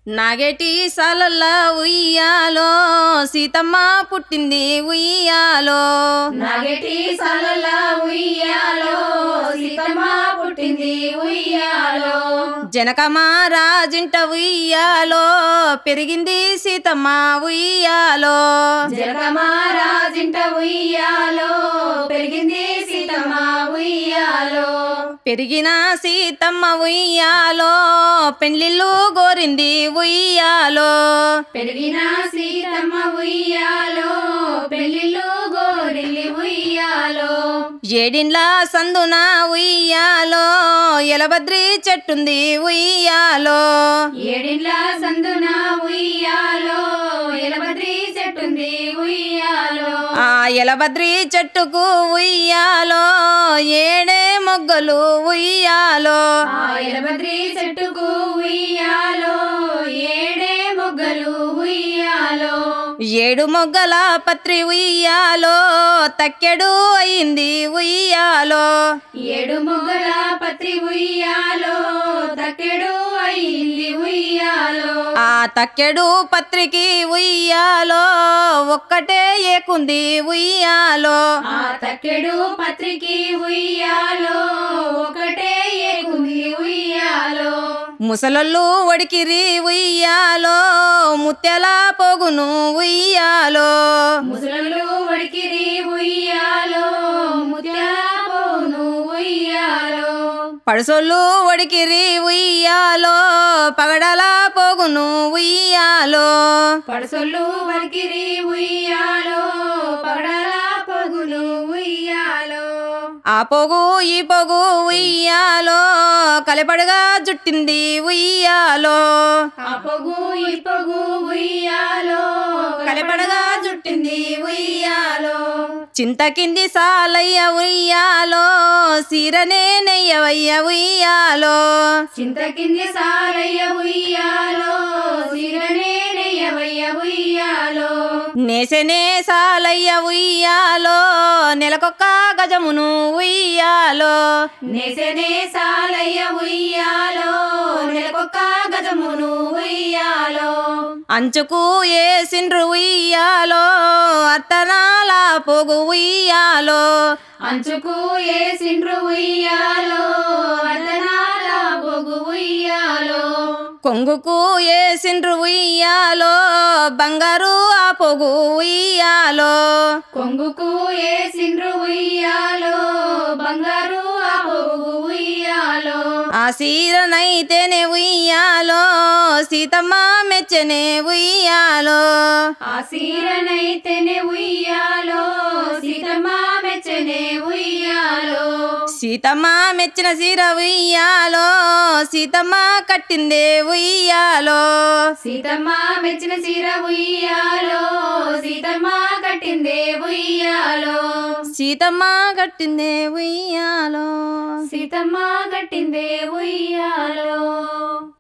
నాగేటి సాలల్లా ఉయ్యాలో సీతమ్మ పుట్టింది ఉయ్యాలో నాగేటి సలల ఉయ్యాలో సీతమ్మ పుట్టింది ఉయ్యాలో జనకమ్మ రాజింట ఉయ్యాలో పెరిగింది సీతమ్మ ఉయ్యాలో జగమారాజింట ఉయ్యాలో పెరిగింది సీతమ్మ ఉయ్యాలో పెరిగిన సీతమ్మ ఉయ్యాలో పెండ్లిల్లు గోరింది ఉయ్యాలో పెరిగిన సీతమ్మ ఉయ్యాలో పెళ్ళిళ్ళు గోరిల్లి ఉయ్యాలో ఏడిండ్ల సందున ఉయ్యాలో ఎలబద్రి చెట్టుంది ఉయ్యాలో ఏడిండ్ల సందున ఉయ్యాలో ఎలబద్రి చెట్టుంది ఉయ్యాలో ఆ ఎలబద్రి చెట్టుకు ఉయ్యాలో ఏడే మొగ్గలు ఉయ్యాలో ఆ ఎలబద్రి చెట్టుకు ఉయ్యాలో ఏడే మొగ్గలు ఉయ్యాలో ఏడు మొగ్గల పత్రి ఉయ్యాలో తక్కెడు అయింది ఉయ్యాలో ఏడు మొగ్గల పత్రి ఉయ్యాలో తక్కెడు అయింది ఉయ్యాలో ఆ తక్కెడు పత్రికి ఉయ్యాలో ఒక్కటే ఏకుంది ఉయ్యాలో ఆ తక్కెడు పత్రికి ఉయ్యాలో ఒకటే ఏకుంది ఉయ్యాలో ముసలొల్లు ఒడికిరి ఉయ్యాలో ముత్యాల పోగును ఉయ్యాలో ముసలు వడికిరి ఉయ్యాలో ముత్యాల పోను ఉయ్యాలో పడుసొల్లు ఒడికిరి ఉయ్యాలో పగడల పోగును ఉయ్యాలో పడసొల్లు వడికిరి ఉయ్యాలో పగడల పగులు ఉయ్యాలో ఆ పోగు ఈ పోగు ఉయ్యాలో కలిపడగా జుట్టింది ఉయ్యాలో ఆ పొగు ఈ పొగు ఉయ్యాలో కలిపడగా జుట్టింది ఉయ్యాలో చింత కింది సాలయ్య ఉయ్యాలో సీరనే నెయ్యవయ్య ఉయ్యాలో చింత కింది సారయ్య ఉయ్యాలో సిరనే నెయ్యవయ్య ఉయ్యాలో నేసెనే సాలయ్య ఉయ్యాలో నెలకొక్క గజమును ఉయ్యాలో నెసనే సాలయ్య ఉయ్యాలో నెలకొక్క గజమును ఉయ్యాలో అంచుకు ఏసిండ్రు ఉయ్యాలో అత్తనాల పోగు ఉయ్యాలో అంచుకు ఏసిండ్రు ఉయ్యాలో అర్ధనాల పొగు ఉయ్యాలో కొంగుకు ఏసిండ్రు ఉయ్యాలో బంగారు ఆ పొగు ఉయ్యాలో కొంగుకు ఏసిండ్రు ఉయ్యాలో బంగారు ఆ పొగు ఉయ్యాలో ఆ సీరనైతేనే ఉయ్యాలో సీతమ్మ మెచ్చనే ఉయ్యాలో ఆ సీరనైతేనే ఉయ్యాలో సీతమ్మ మెచ్చనే ఉయ్యాలో సీతమ్మ మెచ్చిన సీర ఉయ్యాలో సీతమ్మ కట్టిందే ఉయ్యాలో సీతమ్మ మెచ్చిన సీర ఉయ్యాలో సీతమ్మ కట్టిందే ఉయ్యాలో సీతమ్మ కట్టిందే ఉయ్యాలో సీతమ్మ కట్టిందే ఉయ్యాలో